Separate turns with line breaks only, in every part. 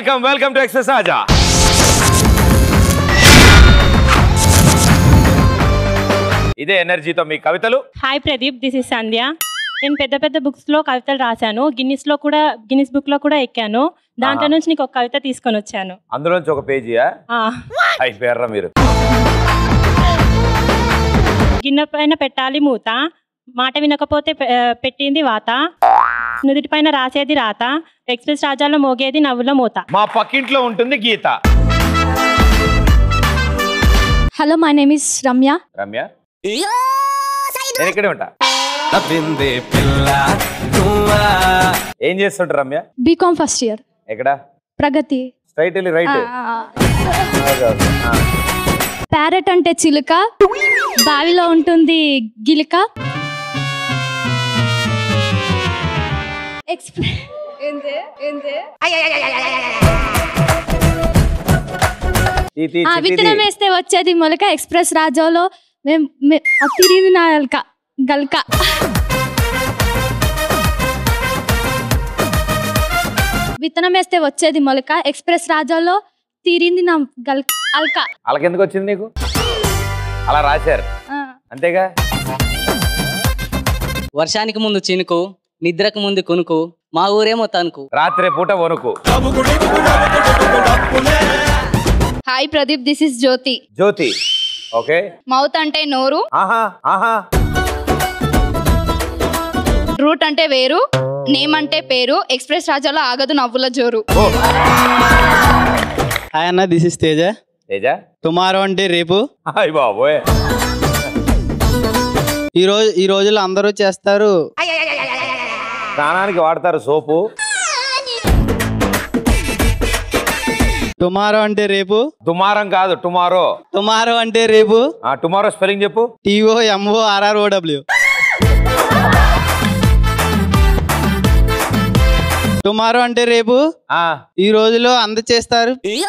Welcome welcome to express Raja ఇదే ఎనర్జీతో మీ కవితలు
hi Pradeep this is Sandhya నేను పెద్ద పెద్ద బుక్స్ లో కవితలు రాశాను గిన్నిస్ లో కూడా గిన్నిస్ బుక్ లో కూడా ఎక్కాను దాంట్లో
ఆహా.
నుంచి నీకు ఒక కవిత తీసుకొని వచ్చాను
అందులోంచి ఒక పేజీయా
ఆ,
అయిపోయారా మీరు
గిన్నె పైన పెట్టాలి మూత మాట వినకపోతే పె- ఆ, పెట్టింది వాత నుదుటి పైన రాసేది రాత ఎక్స్ప్రెస్ రాజాలో మోగేది నవ్వుల మూత
మా పక్కింట్లో ఉంటుంది Geetha
hello my name is Ramya
Ramya నేను ఇక్కడే ఉంటా
నవ్వింది పిల్ల నువ్వా
ఏం చేస్తుంటారు రమ్య
బీకామ్ ఫస్ట్ ఇయర్
ఎక్కడ
ప్రగతి
స్ట్రైట్ వెళ్ళి రైట్
ప్యారెట్ అంటే చిలుక బావిలో ఉంటుంది గిలిక ఎక్స్ప్రె ఏందే ఏందే ఆ, విత్తనం వేస్తే వచ్చేది మొలక ఎక్స్ప్రెస్ రాజాలో మేము మే- ఆ తిరిగింది నా గల్క గల్క విత్తనం వేస్తే వచ్చేది మొలక ఎక్స్ప్రెస్ రాజాలో తీరింది నా గల్ అల్క
అలాకెందుకు వచ్చింది నీకు అలా రాశారు
ఆ.
అంతేగా
వర్షానికి ముందు చినుకు నిద్రకు ముందు కొనుకు మా ఊరేమో తణుకు
రాత్రి పూట వణుకు
hi Pradeep this is Jyothi
Jyothi okay
mouth అంటే నోరు
ఆహా ఆహా
రూట్ అంటే వేరు నేమ్ అంటే పేరు ఎక్స్ప్రెస్ రాజాలో ఆగదు నవ్వుల జోరు
ఓ
హాయ్ అన్న this is Teja
Teja
tomorrow అంటే రేపు
హాయ్ బాబోయ్
ఈ రోజు ఈ రోజుల్లో అందరూ చేస్తారు
స్నానానికి వాడతారు సోపు
టుమారో అంటే రేపు
దుమారం కాదు టుమారో
టుమారో అంటే రేపు
ఆ టుమారో స్పెల్లింగ్ చెప్పు
T O M O R R O W tomorrow అంటే రేపు
ఆ
ఈ రోజులో అంద చేస్తారు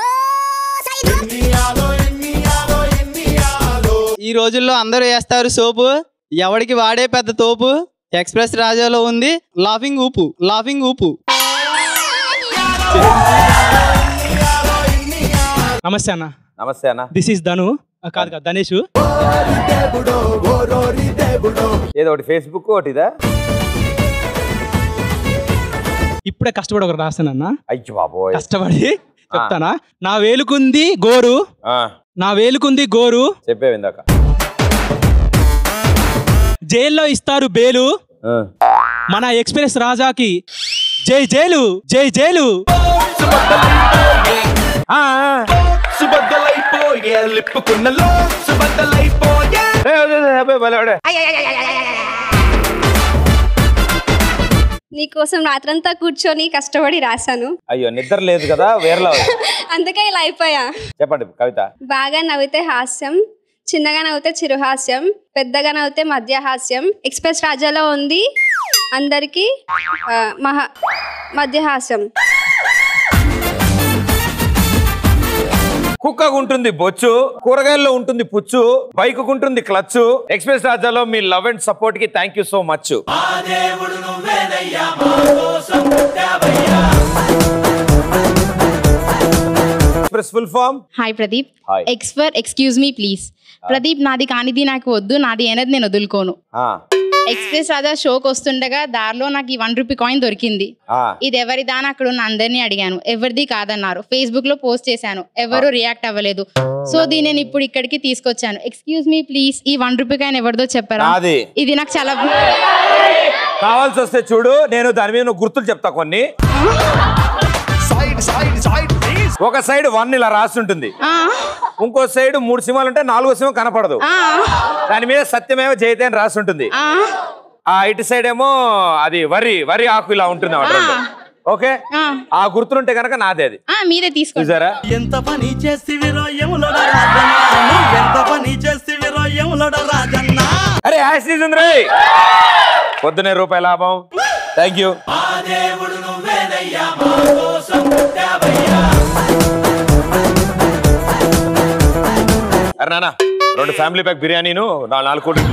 ఈ రోజుల్లో అందరూ వేస్తారు సోపు ఎవడికి వాడే పెద్ద తోపు ఎక్స్ప్రెస్ రాజాలో ఉంది లాఫింగ్ ఊపు లాఫింగ్ ఊపు
నమస్తే అన్న
నమస్తే అన్న
దిస్ ఈస్ ధను ఆ, కాదు కాదు ధనేష్
ఏదో ఒకటి ఫేస్బుక్ ఒకటి ఇదా
ఇప్పుడే కష్టపడి ఒకటి రాస్తానన్న
అయ్యి బాబోయ్
కష్టపడి చెప్తానా నా వేలుకుంది గోరు
ఆ,
నా వేలుకుంది గోరు
చెప్పేవి ఇందాక
జైల్లో ఇస్తారు బేలు
ఆ.
మన ఎక్స్ప్రెస్ రాజాకి జై జైలు జై జైలు
ఆ, ఆ.
సుబద్దలైపోయే లిప్పుకున్నలో సుబద్దలైపోయే
ఏ, ఏ, ఏ, అబ్బాయి భలేవాడే.
నీకోసం రాత్రంతా కూర్చొని కష్టపడి రాశాను
అయ్యో నిద్ర లేదు కదా వేరేలా ఉంది.
అందుకే ఇలా అయిపోయా
చెప్పండి కవిత
బాగా నవ్వితే హాస్యం చిన్నగా నవ్వితే చిరుహాస్యం పెద్దగా నవ్వితే మధ్యహాస్యం ఎక్స్ప్రెస్ రాజాలో ఉంది అందరికీ ఆ, మహా మధ్యహాస్యం
కుక్కకు ఉంటుంది బొచ్చు కూరగాయల్లో ఉంటుంది పుచ్చు బైక్ ఉంటుంది క్లచ్ ఎక్స్ప్రెస్ రాజాలో మీ లవ్ అండ్ సపోర్ట్ కి thank you so much express full form
hi Pradeep
hi
X for excuse me please Pradeep నాది కానిది నాకు వద్దు నాది అనేది నేను వదులుకోను ఎక్స్ప్రెస్ రాజా షోకి వస్తుండగా దారిలో నాకు ఈ వన్ రూపీ కాయిన్ దొరికింది ఇది ఎవరిదా అని అక్కడ ఉన్న అందరినీ అడిగాను ఎవరిది కాదన్నారు ఫేస్బుక్ లో పోస్ట్ చేశాను ఎవరు రియాక్ట్ అవ్వలేదు సో దీన్ని నేను ఇప్పుడు ఇక్కడికి తీసుకొచ్చాను ఎక్స్క్యూజ్ మీ ప్లీజ్ ఈ వన్ రూపీ కాయిన్ ఎవరిదో చెప్పరా
నాది.
ఇది నాకు చాలా
కావాల్సి వస్తే చూడు నేను దాని మీద నువ్వు గుర్తులు చెప్తా కొన్ని ఒక సైడ్ వన్ ఇలా రాసి ఉంటుంది
ఆ,
ఇంకో సైడ్ మూడు సింహాలు ఉంటే నాలుగో సింహం కనపడదు
ఆ,
దాని మీద సత్యమేవ జయతే అని రాసి ఉంటుంది
ఆ,
ఆ ఇటు సైడ్ ఏమో అది వరి వరి ఆకు ఇలా ఉంటుంది అన్నమాట రెండు. ఓకే
ఆ.
ఆ గుర్తులుంటే కనుక నాదే అది
ఆ, మీరే తీసుకోండి
చూసారా
ఎంత పని చేసి రోయములడ రాజన్న ఎంత పని చేసి రోయములడ రాజన్న
అరే యాసిడ్ ఉంది రే పొద్దునే రూపాయి లాభం థ్యాంక్ యూ అరే నాన్న రెండు ఫ్యామిలీ ప్యాక్ బిర్యానీను నా- నాలుగు కోడి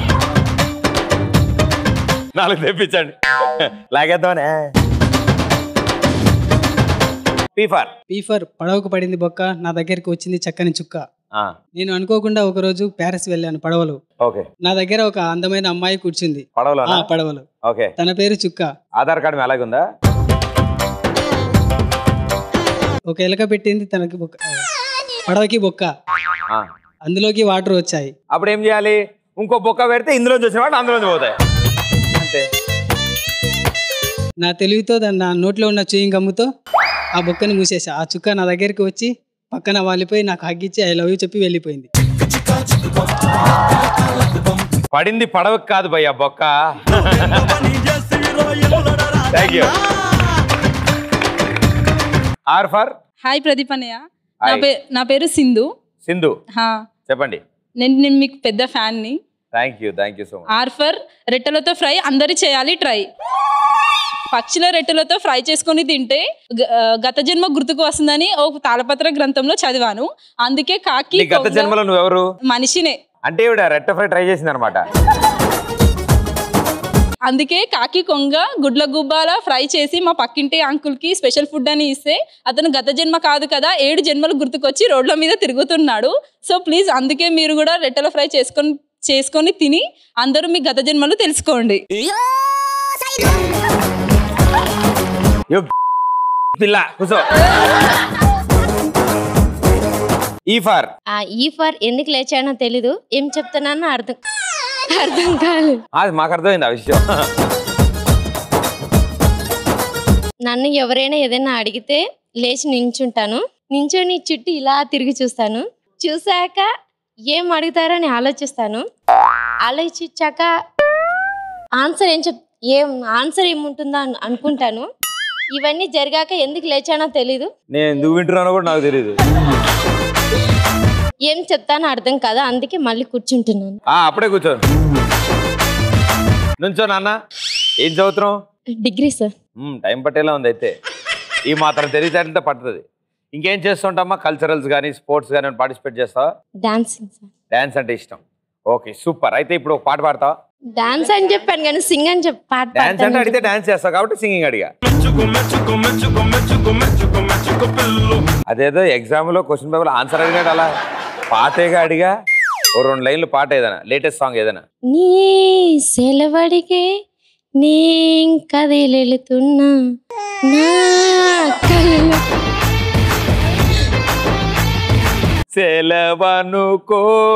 నాలుగు తెప్పించండి లాగేద్దామనే పీఫార్
పీఫర్ పడవకు పడింది బొక్క నా దగ్గరికి వచ్చింది చక్కని చుక్క నేను అనుకోకుండా ఒకరోజు ప్యారిస్ వెళ్ళాను పడవలో
ఓకే
నా దగ్గర ఒక అందమైన అమ్మాయి కూర్చుంది
పడవలో
ఆ, పడవలో
ఓకే
తన పేరు చుక్క
ఆధార్ కార్డు మీ అలాగే ఉందా
ఒక ఎలక పెట్టింది తనకి బొక్క పడవకి బొక్క
ఆ.
అందులోకి వాటర్ వచ్చాయి
అప్పుడు ఏం చేయాలి ఇంకో బొక్క పెడితే ఇందులో చూసిన వాడు అందులో పోతాయి అంతే
నా తెలివితో దాన్ని నా నోట్లో ఉన్న చూయింగ్ గమ్ముతో ఆ బొక్కని మూసేసా ఆ చుక్క నా దగ్గరికి వచ్చి పక్కన వాలిపోయి నాకు హగ్గిచ్చి ఐ లవ్ యూ చెప్పి వెళ్ళిపోయింది
పడింది పడవకి కాదు భయ్య బొక్క thank you R for
hi Pradeep అన్నయ్య నా
హాయ్.
పే నా పేరు సింధు
సింధు
హా
చెప్పండి
నేను నేను మీకు పెద్ద ఫ్యాన్ని
thank you thank you so much
R for రెట్టెలతో ఫ్రై అందరి చేయాలి ట్రై పక్షుల రెట్టెలతో ఫ్రై చేసుకొని తింటే గ- ఆ, గత జన్మ గుర్తుకు వస్తుందని ఓ తాళపత్ర గ్రంథంలో చదివాను అందుకే కాకి
నీ గత
కొంగ-
జన్మలో నువ్వెవరు
మనిషినే
అంటే ఇవిడ రెట్ట ఫ్రై ట్రై చేసింది అనమాట
అందుకే కాకి కొంగ గుడ్ల గుబ్బాల ఫ్రై చేసి మా పక్కింటి అంకుల్కి స్పెషల్ ఫుడ్ అని ఇస్తే అతను గత జన్మ కాదు కదా ఏడు జన్మలు గుర్తుకొచ్చి రోడ్ల మీద తిరుగుతున్నాడు సో ప్లీజ్ అందుకే మీరు కూడా రెట్టెల ఫ్రై చేసుకొని చేసుకొని తిని అందరూ మీ గత జన్మలు తెలుసుకోండి
పిల్ల కూర్చో ఈ ఫర్
ఆ ఈ ఫర్ ఎందుకు లేచానో తెలీదు ఏం చెప్తున్నానో అర్థం అర్థం కాలేదు
అది మాకు అర్థమైంది ఆ విషయం
నన్ను ఎవరైనా ఏదైనా అడిగితే లేచి నించుంటాను నించొని చుట్టూ ఇలా తిరిగి చూస్తాను చూశాక ఏం అడుగుతారని ఆలోచిస్తాను ఆలోచించాక ఆన్సర్ ఏం చెప్ ఏం ఆన్సర్ ఏముంటుందో అని అనుకుంటాను ఇవన్నీ జరిగాక ఎందుకు లేచానో తెలీదు
నేను ఎందుకు వింటున్నానో కూడా నాకు తెలియదు
ఏం చెప్తానో అర్థం కాదు అందుకే మళ్ళీ కూర్చుంటున్నాను
ఆ, అప్పుడే కూర్చో నుంచో నాన్న ఏం చదువుతున్నావు
డిగ్రీ సార్
మ్మ్, టైం పట్టేలా ఉంది అయితే ఈ మాత్రం తెలివితేటలతో పడుతుంది ఇంకేం చేస్తుంటామా కల్చరల్స్ కానీ స్పోర్ట్స్ కానీ పార్టిసిపేట్ చేస్తావా
డాన్సింగ్ సార్
డాన్స్ అంటే ఇష్టం ఓకే సూపర్ అయితే ఇప్పుడు ఒక పాట పాడతావా
డాన్స్ అని చెప్పాను కానీ సింగ్ అని చెప్పి పాట
డాన్స్ అంటే
పాడతాను
అడిగితే డాన్స్ చేస్తావు కాబట్టి సింగింగ్ అడిగా అదేదో ఎగ్జామ్ లో క్వశ్చన్ పేపర్ ఆన్సర్ అడిగాడు అలా పాటేగా అడిగా ఓ రెండు లైన్లు పాట ఏదైనా లేటెస్ట్ సాంగ్ ఏదైనా
నీ సెలవడికే నీ కదిలెళుతున్నా నా కళ్ళు
సెలవనుకో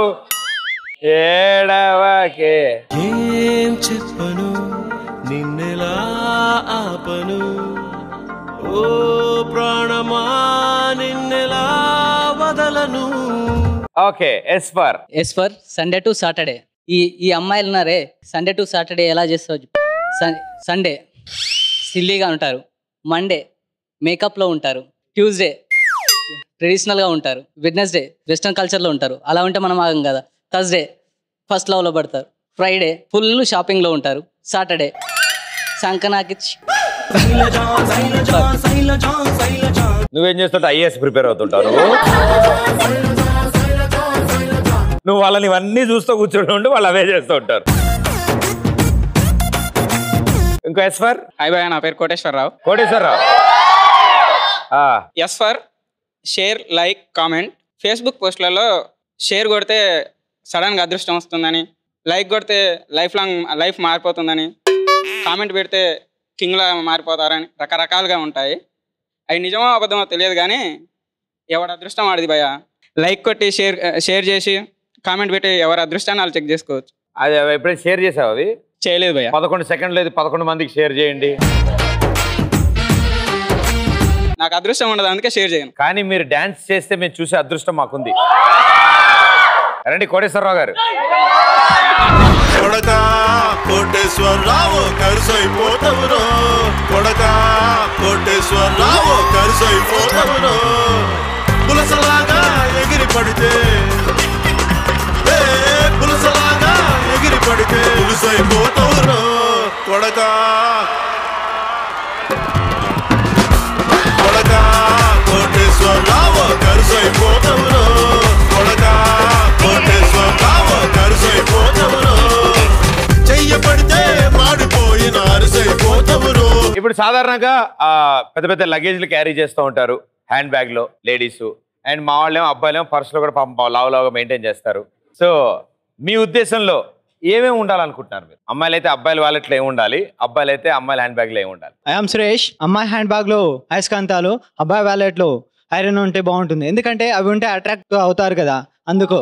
ఏడవకే
ఏం చెప్పను నిన్నెలా ఆపను ఓ ప్రాణమా నిన్నెలా వదలను
okay S for
S for Sunday to Saturday ఈ ఈ అమ్మాయిలు ఉన్నారే సండే టు సాటర్డే ఎలా చేస్తావు చెప్పు. సన్- సండే సిల్లీగా ఉంటారు మండే మేకప్లో ఉంటారు ట్యూస్డే ట్రెడిషనల్గా ఉంటారు వెడ్నెస్డే వెస్ట్రన్ కల్చర్లో ఉంటారు అలా ఉంటే మనం ఆగం కదా థర్స్డే ఫస్ట్ లవ్లో పడతారు ఫ్రైడే ఫుల్ షాపింగ్లో ఉంటారు సాటర్డే సంకనాకి
నువ్వేం చేస్తుంటే ఐఏఎస్ ప్రిపేర్ అవుతుంటావు నువ్వు నువ్వు వాళ్ళని ఇవన్నీ చూస్తూ కూర్చొని ఉండి వాళ్ళు అవే చేస్తూ ఉంటారు ఇంకో ఎస్ ఫర్
హాయ్ బాయ్ నా పేరు Koteswara Rao
Koteswara Rao
S for share like comment Facebook పోస్ట్లలో షేర్ కొడితే సడన్గా అదృష్టం వస్తుందని లైక్ కొడితే లైఫ్ లాంగ్ లైఫ్ మారిపోతుందని కామెంట్ పెడితే కింగ్లా మారిపోతారని రకరకాలుగా ఉంటాయి అవి నిజమో అబద్ధమో తెలియదు కానీ ఎవరి అదృష్టం ఆడిది భయ లైక్ కొట్టి షేర్ షేర్ చేసి కామెంట్ పెట్టి ఎవరి అదృష్టాన్ని వాళ్ళు చెక్ చేసుకోవచ్చు
అది అవి ఎప్పుడైనా షేర్ చేసావు అవి
చేయలేదు భయ
పదకొండు సెకండ్లు అయితే పదకొండు మందికి షేర్ చేయండి
నాకు అదృష్టం ఉండదు అందుకే షేర్ చేయను
కానీ మీరు డాన్స్ చేస్తే మేము చూసే అదృష్టం మాకుంది రండి కోటేశ్వరరావు గారు
కొడక కోటేశ్వరరావు కరుసైపోతవురో కొడక కోటేశ్వరరావు కరుసైపోతవురో పులసలాగా ఎగిరి పడితే ఏ పులసలాగా ఎగిరి పడితే పులుసైపోతవురో కొడక కొడక కోటేశ్వరరావు కరుసైపోతవురో కొడక కోటేశ్వరరావు కరుసైపోతవురో చెయ్యబడితే మాడిపోయిన అరిసైపోతవురో
ఇప్పుడు సాధారణంగా ఆ, పెద్ద పెద్ద లగేజ్లు క్యారీ చేస్తూ ఉంటారు హ్యాండ్ బ్యాగ్ లో లేడీస్ అండ్ మా వాళ్ళేమో అబ్బాయిలేమో పర్సులో కూడా పాపం లావు లావుగా మెయింటైన్ చేస్తారు సో మీ ఉద్దేశంలో ఏమేమి ఉండాలనుకుంటున్నారు మీరు అమ్మాయిలు అయితే అబ్బాయిల వాలెట్లో ఏమి ఉండాలి అబ్బాయిలు అయితే అమ్మాయిల హ్యాండ్ బ్యాగ్లో ఏమి ఉండాలి
ఐఎమ్ సురేష్ అమ్మాయి హ్యాండ్ బ్యాగ్ లో అయస్కాంతాలు అబ్బాయి వ్యాలెట్ లో ఐరన్ ఉంటే బాగుంటుంది ఎందుకంటే అవి ఉంటే అట్రాక్ట్ అవుతారు కదా అందుకు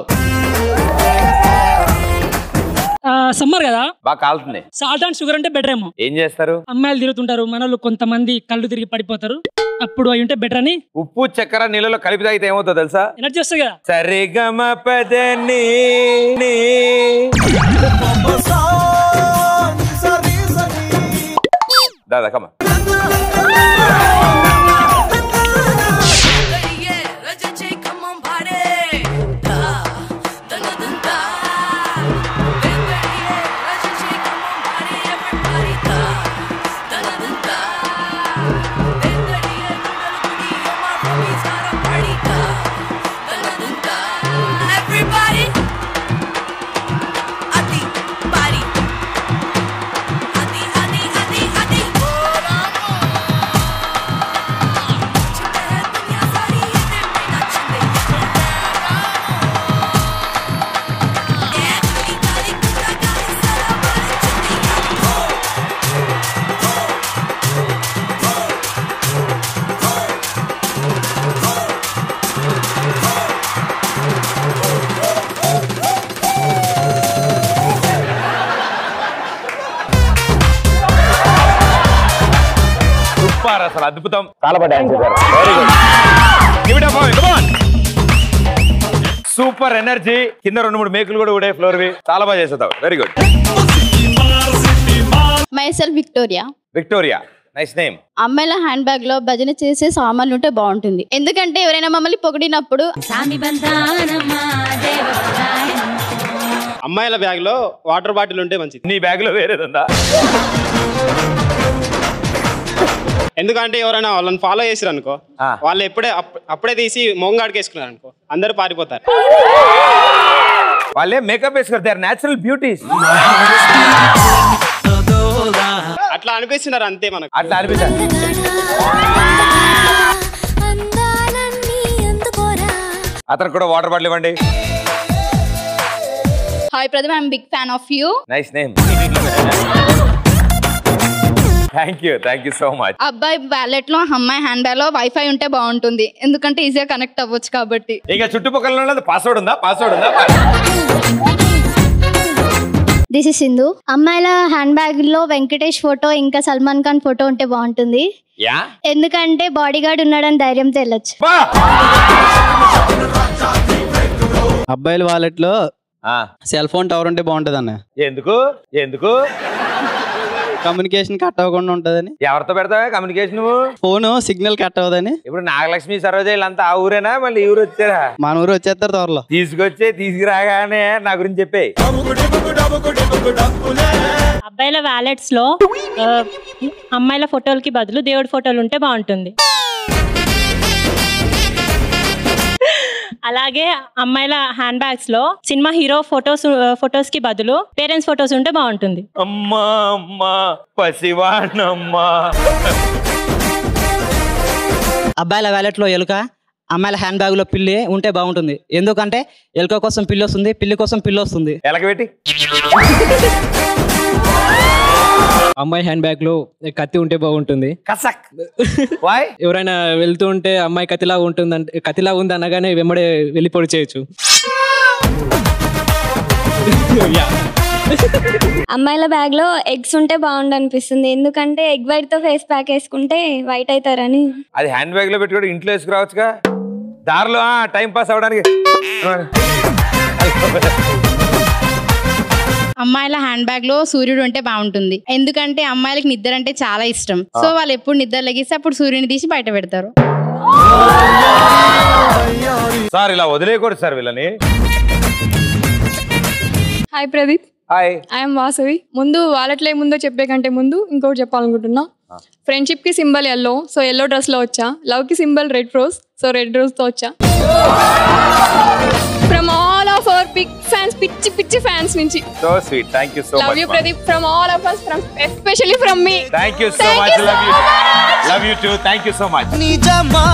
సమ్మర్ కదా
బాగా కాలుతుంది
సాల్ట్ అండ్ షుగర్ అంటే బెటర్ ఏమో
ఏం చేస్తారు
అమ్మాయిలు తిరుగుతుంటారు మనోళ్ళు కొంతమంది కళ్ళు తిరిగి పడిపోతారు అప్పుడు అవి ఉంటే బెటర్ అని
ఉప్పు చక్కెర నీళ్ళలో కలిపి తాగితే ఏమవుతుందో తెలుసా
ఎనర్జీ వస్తుంది కదా
సరిగమ పదని దాదా కమ
Everybody, adi, body, adi, adi, adi, adi.
Super అసలు అద్భుతం చాలా బాగా డాన్స్ చేశారు very good give it up come on super energy కింద రెండు మూడు మేకులు కూడా ఊడే ఫ్లోర్ వి చాలా బాగా చేసేతావు very good
myself Victoria
Victoria nice name
అమ్మాయిల హ్యాండ్ బ్యాగ్ లో భజన చేసే సామాన్లు ఉంటే బాగుంటుంది ఎందుకంటే ఎవరైనా మమ్మల్ని పొగిడినప్పుడు
అమ్మాయిల బ్యాగ్ లో వాటర్ బాటిల్ ఉంటే మంచిది
నీ బ్యాగ్ లో వేరేదుందా
ఎందుకంటే ఎవరైనా వాళ్ళని ఫాలో చేసారు అనుకో వాళ్ళు ఎప్పుడే అప్- అప్పుడే తీసి మొంగాడికి వేసుకున్నారు అనుకో అందరూ పారిపోతారు
వాళ్ళే మేకప్ వేసుకుంటారు దే ఆర్ నేచురల్ బ్యూటీస్
అట్లా అనిపిస్తున్నారు అంతే మనకు
అట్లా అనిపిస్తారు అతను కూడా వాటర్ బాటిల్ ఇవ్వండి
hi Pradeep I'm big fan of you
nice name thank you thank you so much
అబ్బాయి వ్యాలెట్ లో అమ్మాయి హ్యాండ్ బ్యాగ్ లో వైఫై ఉంటే బాగుంటుంది ఎందుకంటే ఈజీగా కనెక్ట్ అవ్వచ్చు కాబట్టి
ఇంకా చుట్టుపక్కల ఉన్నది పాస్వర్డ్ ఉందా పాస్వర్డ్ ఉందా
దిస్ ఇస్ సింధు అమ్మాయిల హ్యాండ్ బ్యాగ్ లో వెంకటేష్ ఫోటో ఇంకా సల్మాన్ ఖాన్ ఫోటో ఉంటే బాగుంటుంది
యా
ఎందుకంటే బాడీ గార్డ్ ఉన్నాడని ధైర్యంతో వెళ్ళొచ్చు
అబ్బాయిల వాలెట్ లో సెల్ ఫోన్ టవర్ ఉంటే బాగుంటది అన్న
ఎందుకు ఎందుకు
కమ్యూనికేషన్ కట్ అవ్వకుండా ఉంటదని
ఎవరితో పెడతావా కమ్యూనికేషన్ నువ్వు
ఫోన్ సిగ్నల్ కట్ అవ్వదని
ఇప్పుడు నాగలక్ష్మి సరోజ వీళ్ళంతా ఆ ఊరేనా మళ్ళీ ఈ ఊరు వచ్చారా
మన ఊరు వచ్చేస్తారు త్వరలో
తీసుకొచ్చే తీసుకురాగానే నా గురించి చెప్పే
అబ్బాయిల వ్యాలెట్స్ లో ఆ, అమ్మాయిల ఫోటోలకి బదులు దేవుడి ఫోటోలు ఉంటే బాగుంటుంది అలాగే అమ్మాయిల హ్యాండ్ బ్యాగ్స్ లో సినిమా హీరో ఫోటోస్ ఫోటోస్ కి బదులు పేరెంట్స్ ఫోటోస్ ఉంటే బాగుంటుంది
అమ్మా అమ్మా పసివాణమ్మా
అబ్బాయిల వ్యాలెట్ లో ఎలుక అమ్మాయిల హ్యాండ్ బ్యాగ్ లో పిల్లి ఉంటే బాగుంటుంది ఎందుకంటే ఎలుక కోసం పిల్లి వస్తుంది పిల్లి కోసం పిల్లి వస్తుంది
ఎలకబెట్టి
అమ్మాయి హ్యాండ్ బ్యాగ్ లో కత్తి ఉంటే బాగుంటుంది
కసక్ వాయ్
ఎవరైనా వెళ్తూ ఉంటే అమ్మాయి కత్తిలా ఉంటుందంటే కత్తిలా ఉంది అనగానే వెంబడే వెళ్ళి పొడి చేయొచ్చు
అమ్మాయిల బ్యాగ్ లో ఎగ్స్ ఉంటే బాగుండు అనిపిస్తుంది ఎందుకంటే ఎగ్ వైట్ తో ఫేస్ ప్యాక్ వేసుకుంటే వైట్ అవుతారని
అది హ్యాండ్ బ్యాగ్ లో పెట్టుకోవడం ఇంట్లో వేసుకురావచ్చుగా దారిలో టైం పాస్ అవడానికి
అమ్మాయిల హ్యాండ్ బ్యాగ్ లో సూర్యుడు ఉంటే బాగుంటుంది ఎందుకంటే అమ్మాయిలకి నిద్ర అంటే చాలా ఇష్టం సో వాళ్ళు ఎప్పుడు నిద్ర లగిస్తే అప్పుడు సూర్యుని తీసి బయట పెడతారు
సార్ ఇలా వదిలేయకూడదు సార్ వీళ్ళని
hi Pradeep
hi
I'm Vasavi ముందు వాలెట్లో ఏముందో చెప్పే కంటే ముందు ఇంకోటి చెప్పాలనుకుంటున్నా ఫ్రెండ్షిప్ కి symbol yellow so yellow dress లో వచ్చా లవ్ కి symbol red rose so red rose తో వచ్చా from all of our big fans పిచ్చి పిచ్చి ఫ్యాన్స్ నుంచి
so sweet thank you so
love you
much
Pradeep from all of us from especially from మీ
thank you so much love you love you too thank you so much
నిజమా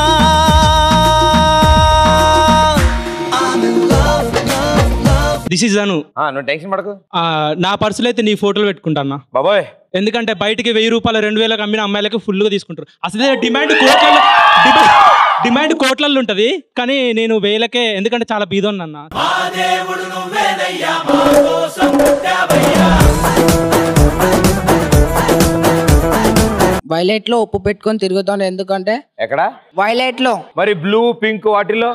this is Anu
నువ్వు tension పడకు
నా పర్సులో అయితే నీ ఫోటోలు పెట్టుకుంటానా
బాబోయ్
ఎందుకంటే బయటికి వెయ్యి రూపాయలు రెండు వేలకు అమ్మిన అమ్మాయిలకి ఫుల్గా తీసుకుంటారు అసలు డిమాండ్ కోట్లలో డిమాండ్ డిమాండ్ కోట్లలో ఉంటది కానీ నేను వేలకే ఎందుకంటే చాలా బీదోన్నన్నా
వైలెట్ లో ఉప్పు పెట్టుకొని తిరుగుతాను ఎందుకంటే
ఎక్కడ
వైలెట్ లో
మరి బ్లూ పింక్ వాటిలో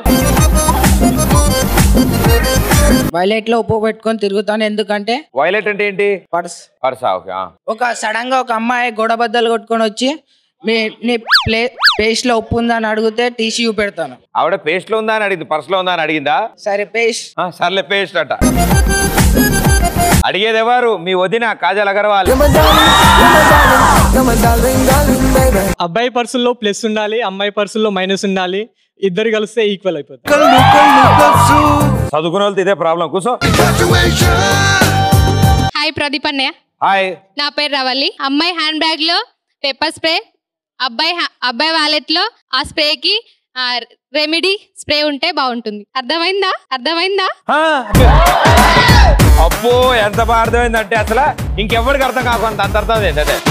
వైలెట్ లో ఉప్పు పెట్టుకొని తిరుగుతాను ఎందుకంటే
వైలెట్ అంటే ఏంటి
పర్స్
పర్సా ఓకే
ఒక సడన్ గా ఒక అమ్మాయి గొడవ బద్దలు కొట్టుకొని వచ్చి మీ నీ ప్లే పేస్ట్ లో ఉప్పు ఉందని అడిగితే టీసీ చూపెడతాను
ఆవిడ పేస్ట్ లో ఉందా అని అడిగింది పర్స్ లో ఉందా అని అడిగిందా
సరే పేస్ట్
ఆ, సర్లే పేస్ట్ అట అడిగేది ఎవరు మీ వదిన కాజల్ అగర్వాల్
అబ్బాయి పర్సుల్లో ప్లస్ ఉండాలి అమ్మాయి పర్సుల్లో మైనస్ ఉండాలి ఇద్దరు కలిస్తే ఈక్వల్ అయిపోతుంది
చదువుకున్న వాళ్ళతో ఇదే ప్రాబ్లం కూర్చో
హాయ్ ప్రదీప్ అన్నయ్య
హాయ్
నా పేరు రవలి అమ్మాయి హ్యాండ్ బ్యాగ్ లో పెప్పర్ స్ప్రే అబ్బాయి హ్యా- అబ్బాయి వాలెట్ లో ఆ స్ప్రేకి రెమెడీ స్ప్రే ఉంటే బాగుంటుంది అర్థమైందా అర్థమైందా
అబ్బో ఎంత బాగా అర్థమైందంటే అసలు ఇంకెవ్వడికి అర్థం కాకుండా అంత అర్థం ఏంటి అదే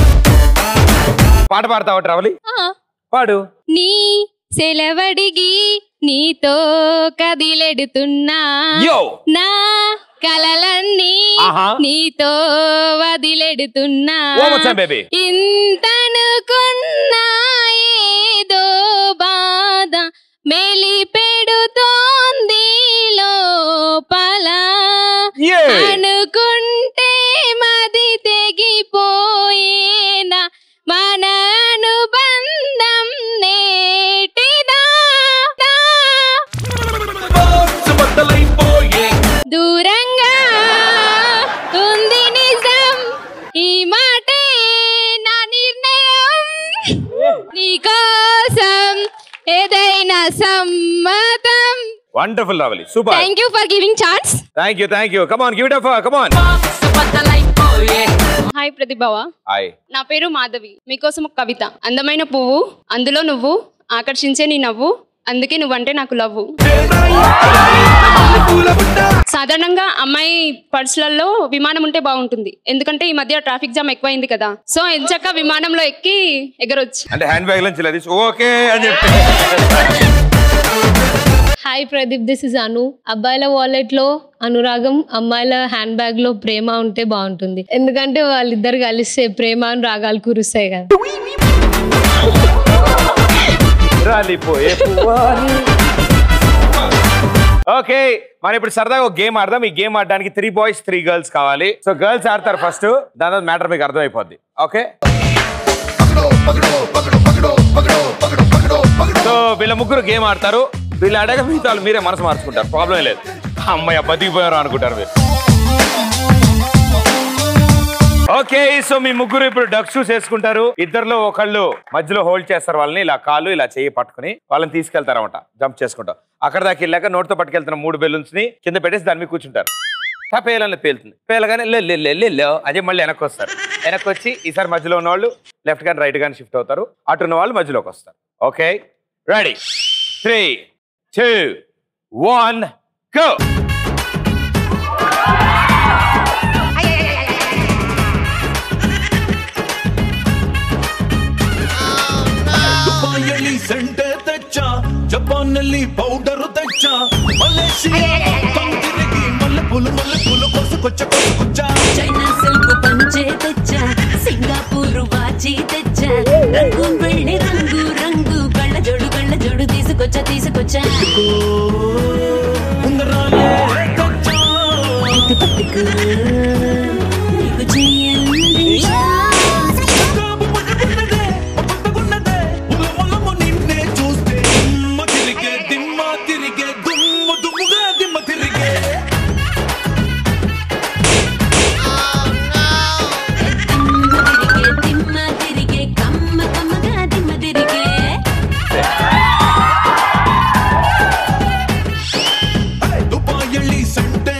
పాట పాడతావు రవలి పాడు
నీ సెలవడిగి నీతో కదిలెడుతున్నా
Yo!
నా కలలన్నీ
ఆహా.
నీతో వదిలెడుతున్నా
One more time, baby.
ఇంతనుకున్నా ఏదో బాధ మెలి పెడుతోంది లోపల
Yeah.
అనుకుంటే మది తెగిపోయేనా మన అనుబంధం నేటిదా దూరంగా ఉంది నిజం ఈ మాటే నా నిర్ణయం నీకోసం ఏదైనా సమ్మతం
wonderful Ravali super
thank you for giving chance
thank you thank you come on give it up come on
hi ప్రతిభవ
హాయ్
నా పేరు మాధవి మీకోసం ఒక కవిత అందమైన పువ్వు అందులో నువ్వు ఆకర్షించే నీ నవ్వు అందుకే నువ్వంటే నాకు లవ్వు సాధారణంగా అమ్మాయి పర్సులలో విమానం ఉంటే బాగుంటుంది ఎందుకంటే ఈ మధ్య ట్రాఫిక్ జామ్ ఎక్కువైంది కదా సో ఎంచక్క విమానంలో ఎక్కి ఎగరొచ్చు
అంటే హ్యాండ్ బ్యాగ్ నుంచి ఇలా తీసి ఓకే అని చెప్పి
hi Pradeep this is Anu అబ్బాయిల వాలెట్ లో అనురాగం అమ్మాయిల హ్యాండ్ బ్యాగ్ లో ప్రేమ ఉంటే బాగుంటుంది ఎందుకంటే వాళ్ళిద్దరు కలిస్తే ప్రేమ అని రాగాలు కురుస్తాయి కదా
రాలిపోయే పువ్వాని. ఓకే మనం ఇప్పుడు సరదాగా ఒక గేమ్ ఆడదాం ఈ గేమ్ ఆడడానికి త్రీ బాయ్స్ త్రీ గర్ల్స్ కావాలి సో గర్ల్స్ ఆడతారు ఫస్ట్ దాని తర్వాత మ్యాటర్ మీకు అర్థమైపోద్ది ఓకే సో వీళ్ళ ముగ్గురు గేమ్ ఆడతారు వీళ్ళు ఆడాక మిగతా వాళ్ళు మీరే మనసు మార్చుకుంటారు ప్రాబ్లం లేదు అమ్మాయి బతికిపోయారు అనుకుంటారు మీరు ఓకే సో మీ ముగ్గురు ఇప్పుడు డక్ షూస్ వేసుకుంటారు ఇద్దరులో ఒకళ్ళు మధ్యలో హోల్డ్ చేస్తారు వాళ్ళని ఇలా కాళ్ళు ఇలా చేయి పట్టుకుని వాళ్ళని తీసుకెళ్తారు అనమాట జంప్ చేసుకుంటాం అక్కడ దాకా వెళ్ళాక నోటితో పట్టుకెళ్తున్న మూడు బెలూన్స్ ని కింద పెట్టేసి దాని మీద కూర్చుంటారు ఆ పేలని పేలుతుంది పేలగానే లే లే లే లే లే అదే మళ్ళీ వెనక్కి వస్తారు వెనక్కి వచ్చి ఈసారి మధ్యలో ఉన్న వాళ్ళు లెఫ్ట్ కానీ రైట్ కానీ షిఫ్ట్ అవుతారు అటు ఉన్న వాళ్ళు మధ్యలోకి వస్తారు okay ready three two one go
ದುಬಾಯಲ್ಲಿ ಸೆಂಟೆ ತೆಚ್ಚ ಜಪಾನಲ್ಲಿ ಪೌಡರ್ ತೆಚ್ಚ ಮಲೇಷಿಯಾ తిరిగి మల్లె పూలు మల్లె పూలు కోసుకొచ్చ కోసుకొచ్చ
చైనా సిల్క్ పంచే తెచ్చా సింగపూర్ వాచి తెచ్చా రంగు వెళ్ళి రంగు రంగు కళ్ళ జోడు కళ్ళ జోడు తీసుకొచ్చా తీసుకొచ్చా
ఉంగరాలే తెచ్చ
ఇటు పట్టుకు నీకు చెయ్యండి
ఉలమలము నిన్నే చూస్తే దిమ్మ తిరిగే దిమ్మ తిరిగే దుమ్ము దుమ్ముగా దిమ్మ తిరిగే
తిరిగే తిమ్మ తిరిగే కమ్మ కమ్మగా దిమ్మ తిరిగే
ದುಬಾಯಲ್ಲಿ ಸಂಡೆ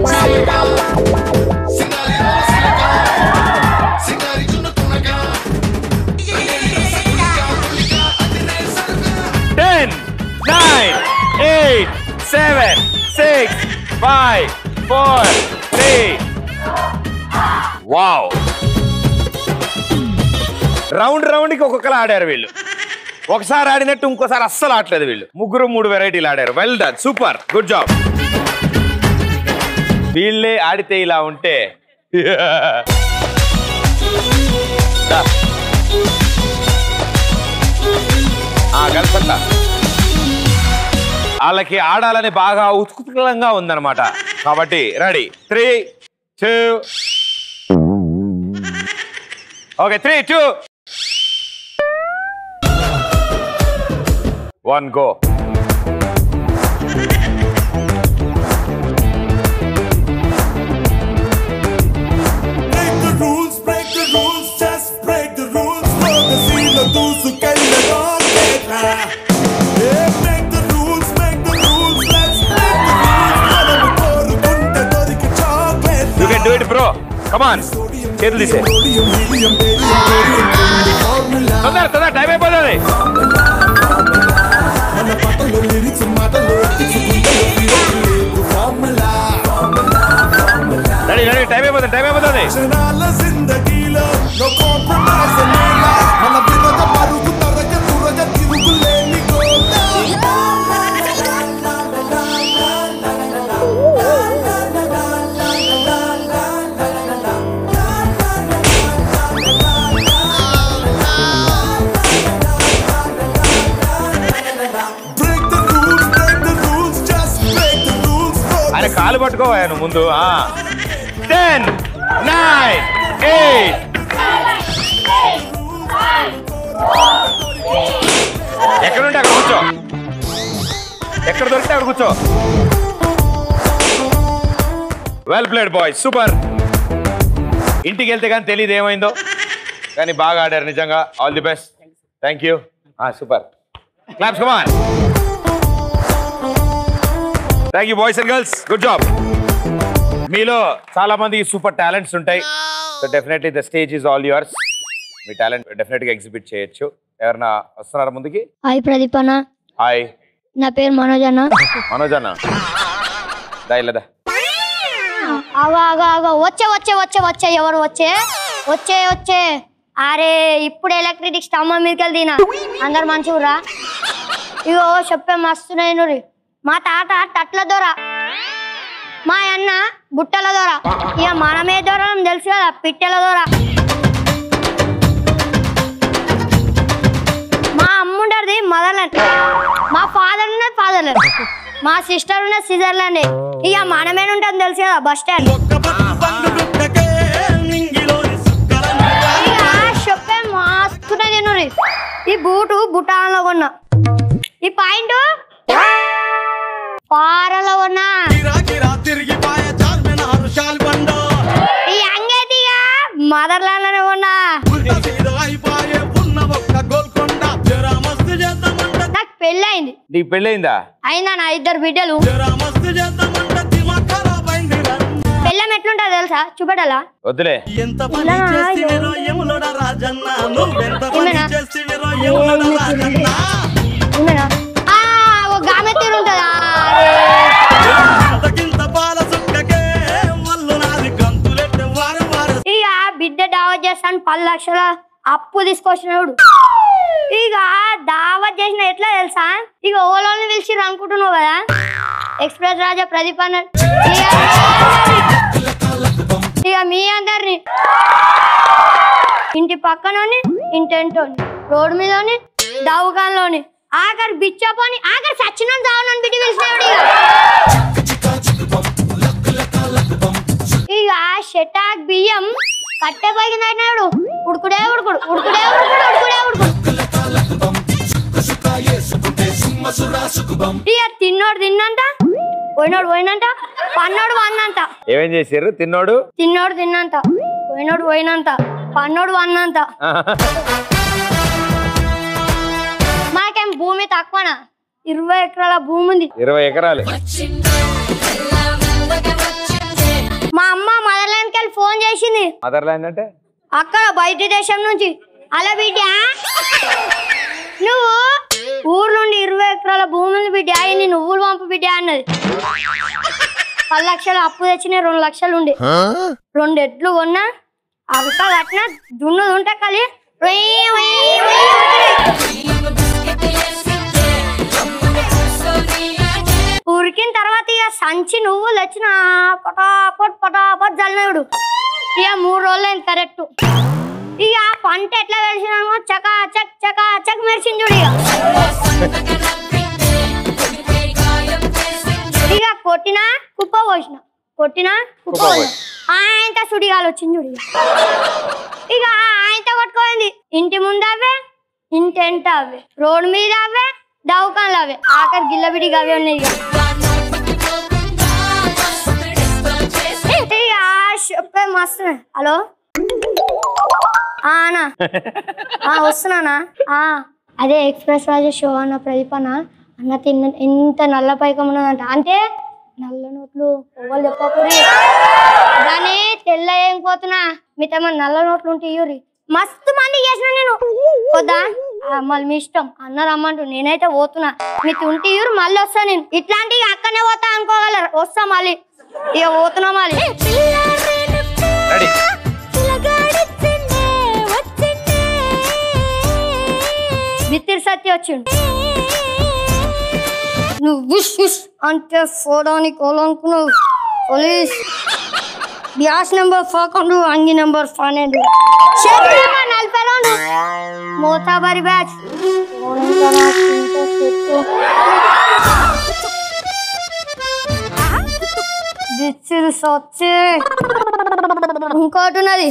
ten nine eight seven six five four three wow round round కి ఒక్కొక్కరు ఆడారు వీళ్ళు ఒకసారి ఆడినట్టు ఇంకోసారి అస్సలు ఆడలేదు వీళ్ళు ముగ్గురు మూడు వెరైటీలు ఆడారు well done super good job వీళ్ళే ఆడితే ఇలా ఉంటే దా. ఆ, కలుపుకుంటా వాళ్ళకి ఆడాలని బాగా ఉత్కుతంగా ఉందన్నమాట కాబట్టి ready three two okay three two one go
Break the rules, break the rules, just break the rules. Magazine దూసుకెళ్ళరా కేట్రా. Yeah, make the rules, make the rules, let's break the rules. మనము కోరుకుంటే దొరికి chocolate
you can do it bro come on చేతులు తీసే తొందర తొందర time అయిపోతుంది
మన పాటలో lyrics, మాటలో ఫార్ములా
రెడీ రెడీ టైం అయిపోతుంది టైం అయిపోతుంది
క్షణాల జిందగీలో no compromise అనేలా. మన విరగ పరుగు తరగ తురగ తిరుగులేని గోల. Break the rules, break the rules, just break the rules.
ఆయన కాలు పట్టుకోవా నువ్వు ముందు టెన్ నైన్ ఎయిట్ ఎక్కడుంటే అక్కడ కూర్చో ఎక్కడ దొరికితే అక్కడ కూర్చో వెల్ ప్లేడ్ బాయ్ సూపర్ ఇంటికి వెళ్తే కానీ తెలియదు ఏమైందో కానీ బాగా ఆడారు నిజంగా all the best thank you super claps come on thank you boys and girls good job మీలో చాలా మంది సూపర్ టాలెంట్స్ ఉంటాయి so definitely the stage is all yours మీ టాలెంట్ డెఫినెట్ గా ఎగ్జిబిట్ చేయొచ్చు ఎవరన్నా వస్తున్నారా ముందుకి
హాయ్ ప్రదీప్ అన్న
హాయ్
నా పేరు మనోజ్ అన్న
మనోజ్ అన్న దా ఇలా దా
ఆగో ఆగో ఆగో వచ్చే వచ్చే వచ్చే వచ్చే ఎవరు వచ్చే వచ్చే వచ్చే అరే ఇప్పుడు ఎలక్ట్రిక్ స్తంభం మీదకి వెళ్తీనా అందరు మంచిగురా ఇగో చెప్పే మస్తున్నాయి నురి మా తాత తట్ల దొర మా అన్న బుట్టల దొర ఇక మనమే దొర తెలుసు కదా పిట్టెల దొర మా అమ్ముండది మదర్లాండ్ మా ఫాదర్ ఉన్నది ఫాదర్లాండ్ మా సిస్టర్ ఉన్నది స్విట్జర్లాండ్ ఇక మనమేన ఉంటుంది తెలుసు కదా బస్ స్టాండ్ ఇక చెప్పే మస్తున్నది నురి ఈ బూటు బుటాన్లో కొన్నా ఈ పాయింట్ పారలో కొన్నా ఈ అంగేటిగా మదర్లాండ్ లోనే కొన్నా నాకు పెళ్ళైంది
నీకు పెళ్ళయిందా
అయినా నా ఇద్దరు బిడ్డలు పెళ్ళం ఎట్లుంటా తెలుసా చూపెట్టాలా
వద్దులే
గామె తీరుంటదా ఇక బిడ్డ దావత్ చేస్తాను పది లక్షల అప్పు తీసుకొచ్చినాడు ఇక దావత్ చేసిన ఎట్లా తెలుసా ఇక ఓలోని పిలిచిర్రు అనుకుంటున్నావు కదా ఎక్స్ప్రెస్ రాజా ప్రదీప్ అన్న ఇక మీ అందరిని ఇంటి పక్కనోని ఇంటెంటోని రోడ్డు మీదోని దవాఖానలోని ఆఖరి బిచ్చపోని ఆఖరి సచిన దావనని బిడ్డ పిలిచినాడు ఇక ఇక షటాక్ బియ్యం కట్టె పైకి నాడు ఉడుకుడే ఉడుకుడు ఉడుకుడే ఉడుకుడు ఉడుకుడే ఉడుకుడు ఇక తిన్నోడు తిన్నంత పోయినోడు పోయినంత పన్నోడు వన్నంత
ఏమేం చేశారు తిన్నోడు
తిన్నోడు తిన్నంత పోయినోడు పోయినంత పన్నోడు వన్నంత మాకేం భూమి తక్కువనా ఇరవై ఎకరాల భూమి ఉంది
ఇరవై ఎకరాలు
వచ్చింది
మదర్లాండ్ అంటే
అక్కడ బయట దేశం నుంచి అలా బిడ్డ నువ్వు ఊరు నుండి ఇరవై ఎకరాల భూమిని బిడ్డ నీ నువ్వులు పంపు బిడ్డ అన్నది పది లక్షలు అప్పు తెచ్చిన రెండు లక్షలు ఉండే రెండు ఎడ్లు కొన్నా అరక కట్టిన దున్ను ఉంటే కలి ఉయ్ ఉయ్ ఉయ్ ఉరికిన తర్వాత ఇక సంచి నువ్వులు వచ్చిన పటాపట్ పటాపట్ జల్లినాడు ఇక మూడు రోజులు అయింది కరెక్ట్ ఇక ఆ పంట ఎట్లా వెలిసినామో చకా చక్ చకా చక్ మెరిసింది చూడు ఇక ఇక కొట్టినా కుప్ప పోసిన కొట్టినా కుప్ప పోసిన ఆయనతో సుడిగాలు వచ్చింది చూడు ఇక. ఇక ఆయనతో కొట్టుకోయింది ఇంటి ముందు అవే ఇంటి ఎంట అవే రోడ్ మీద అవే దవకాన్లు అవే ఆఖరి గిల్లబిడిగా అవే ఉన్నాయి ఇక ఇక చెప్పే మస్తు హలో ఆ అన్నా ఆ, వస్తున్నానా ఆ, అదే ఎక్స్ప్రెస్ రాజు షో అన్న ప్రదీప్ అన్న అన్న తిన్న ఎంత నల్ల పైకం ఉన్నదంట అంటే నల్ల నోట్లు ఎవరు చెప్పకూరి దాన్ని తెల్ల ఏం పోతున్నా మీ తమ నల్ల నోట్లు ఉంటే ఇయ్యూరి మస్తు మంది చేసిన నేను వద్దా ఆ, మళ్ళీ మీ ఇష్టం అన్న రమ్మంటూ నేనైతే పోతున్నా మీ ఉంటే ఇయ్యూరు మళ్ళీ వస్తా నేను ఇట్లాంటివి అక్కనే పోతా అనుకోగలరు వస్తా మళ్ళీ ఇక పోతున్నా మళ్ళీ
రెడీ
బిత్తిరి సత్య వచ్చిండు నువ్వు ఉష్ ఉష్ అంటే పోవడానికి అనుకున్నావు పోలీస్ గ్యాస్ నెంబర్ పదకొండు అంగి నెంబర్ పన్నెండు చేతి నెంబర్ నలభై రెండు మోతాబారి బ్యాచ్ బిత్తిరి సత్య ఇంకోటి ఉన్నది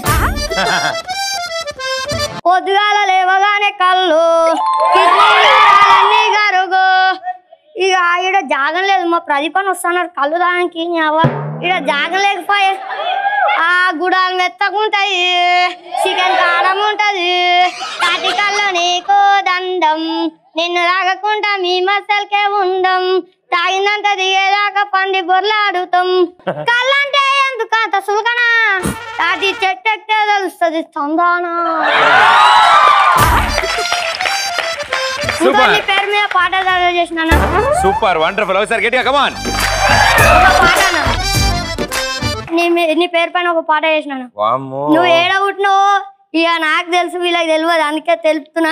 పొద్దుగాల లేవగానే కళ్ళు కిడ్నీలు గరుగు ఇక ఈడ జాగం లేదు మా ప్రదీపన్ వస్తున్నారు కళ్ళు దానికి ఈడ జాగం లేకపోయే ఆ గుడాలు మెత్తకుంటాయి చికెన్ కారం ఉంటది తాటి కళ్ళు నీకు దండం నిన్ను తాగకుండా మీ మసలకే ఉండం తాగినంత దిగేదాకా పంది బొర్లాడుతాం కళ్ళంటే ఎందుకు అంత సులకనా తాటి చెట్టు ఎక్కే తెలుస్తుంది తందానా ఇంకా నీ పేరు మీద పాట చదివి చేసిన
సూపర్ వండర్ఫుల్ ఒకసారి గట్టిగా కమాన్
నీ మీ- నీ పేరు పైన ఒక పాట చేసినాను
వామ్మో
నువ్వు ఏడ పుట్టినావు ఇక నాకు తెలుసు వీళ్ళకి తెలియదు అందుకే తెలుపుతున్నా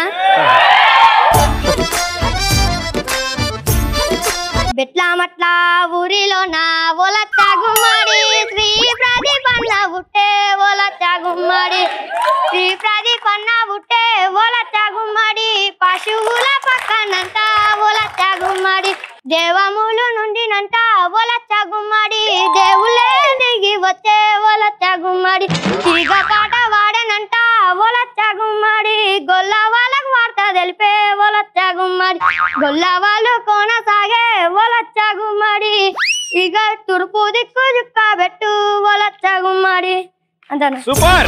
బెట్లామట్ల ఊరిలో నా ఒల గుమ్మడి శ్రీ ప్రదీపన్న పుట్టే ఒల గుమ్మడి శ్రీ ప్రదీపన్న పుట్టే ఒల గుమ్మడి పశువుల పక్కనంట ఒల గుమ్మడి దేవములు నుండినంట ఒల గుమ్మడి దేవుళ్ళే దిగి వచ్చే ఒల గుమ్మడి తీగ పాట వాడనంట ఒల గుమ్మడి గొల్ల వాళ్ళకు వార్త తెలిపే ఒల గుమ్మడి గొల్ల వాళ్ళు కొనసాగే ఒల గుమ్మడి ఇక తూర్పు దిక్కు చుక్క పెట్టు ఒల గుమ్మడి అంటాను
సూపర్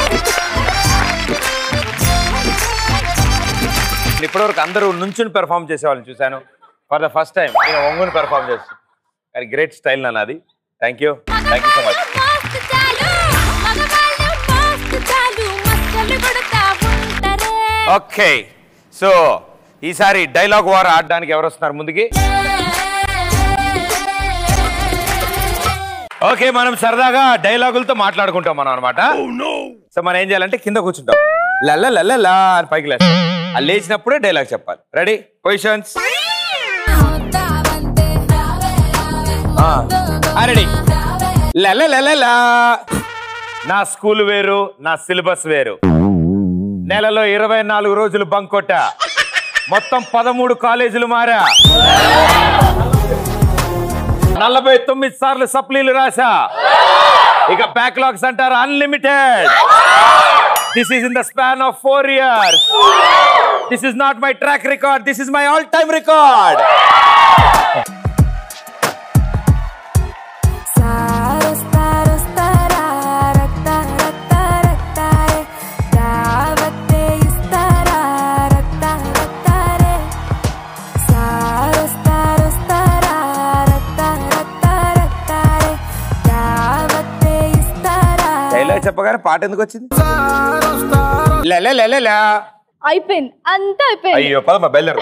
ఇప్పటివరకు అందరూ నుంచుని పెర్ఫామ్ చేసే వాళ్ళని చూశాను ఫర్ ద ఫస్ట్ టైం నేను ఒంగుని పెర్ఫామ్ చేస్తాను కానీ గ్రేట్ స్టైల్ నాది thank you thank you so much okay so ఈసారి డైలాగ్ వార్ ఆడడానికి ఎవరు వస్తున్నారు ముందుకి ఓకే మనం సరదాగా డైలాగులతో మాట్లాడుకుంటాం మనం అనమాట సో మనం ఏం చేయాలంటే కింద కూర్చుంటాం లల్ల లల్ల లా అని పైకి లేస్తాం అది లేచినప్పుడే డైలాగ్ చెప్పాలి రెడీ పొజిషన్స్ రెడీ లల్ల లల్ల లా నా స్కూల్ వేరు నా సిలబస్ వేరు నెలలో ఇరవై నాలుగు రోజులు బంక్ కొట్టా మొత్తం పదమూడు కాలేజీలు మారా నలభై తొమ్మిది సార్లు సప్లీలు రాసా ఇక బ్యాక్లాగ్స్ అంటారు unlimited this is in the span of four years this is not my track record this is my all time record dialogue చెప్పగానే పాట ఎందుకు వచ్చింది లే లే లే లే
అయిపోయింది అంతా అయిపోయింది
అయ్యో పదమ్మా బయలుదేరు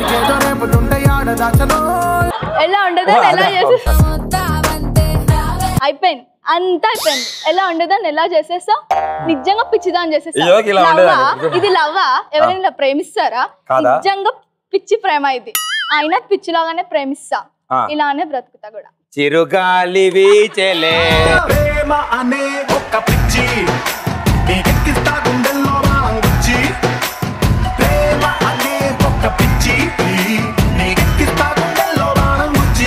ఎలా ఉండదు ఎలా చేసి అయిపోయింది అంతా అయిపోయింది ఎలా ఉండదని ఎలా చేసేస్తా నిజంగా పిచ్చిదాన్ని చేసేస్తా
అయ్యో, ఇలా ఉండదా?
లవ్వా? ఇది లవ్వా ఎవరైనా ఇలా ప్రేమిస్తారా
కాదా?
నిజంగా పిచ్చి ప్రేమ ఇది అయినా పిచ్చిలాగానే ప్రేమిస్తా
ఆ.
ఇలానే బ్రతుకుతా కూడా
చిరుగాలి వీచెలే
ప్రేమ అనే ఒక పిచ్చి నీకెక్కిస్తా గుండెల్లో రాం గుచ్చి ప్రేమ అనే ఒక పిచ్చి నీకెక్కిస్తా గుండెల్లో రాం గుచ్చి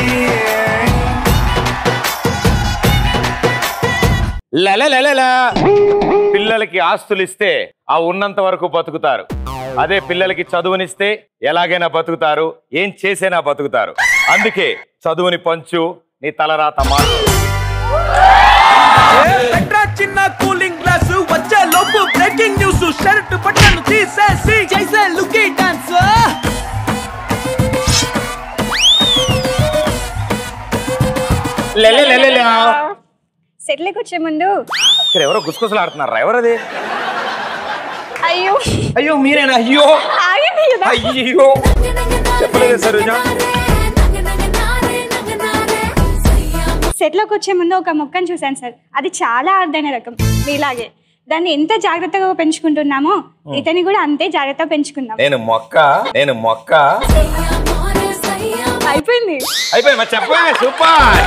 లలలలలా. పిల్లలకి ఆస్తులు ఇస్తే ఆ ఉన్నంత వరకు బతుకుతారు అదే పిల్లలకి చదువునిస్తే ఎలాగైనా బతుకుతారు ఏం చేసైనా బతుకుతారు అందుకే చదువుని పంచు నీ తలరాత మార్చు
పెట్రా చిన్న కూలింగ్ గ్లాస్ వచ్చే లోపు బ్రేకింగ్ న్యూస్ షర్ట్ బట్టలు తీసేసి చేసే లుకీ డాన్స్
లెలెలెలెలా.
సెటిల్కి వచ్చే ముందు
ఇక్కడ ఎవరో గుసగుసలు ఆడుతున్నారా ఎవరది
అయ్యో
అయ్యో మీరేనా అయ్యో
ఆగండి కదా.
అయ్యో చెప్పలేదు సరోజ
సెట్లోకి వచ్చే ముందు ఒక మొక్కను చూశాను సార్ అది చాలా అరుదైన రకం మీలాగే దాన్ని ఎంత జాగ్రత్తగా పెంచుకుంటున్నామో ఇతని కూడా అంతే జాగ్రత్తగా పెంచుకుందాం
నేను మొక్క నేను మొక్క
అయిపోయింది
అయిపోయి మరి చెప్పే సూపర్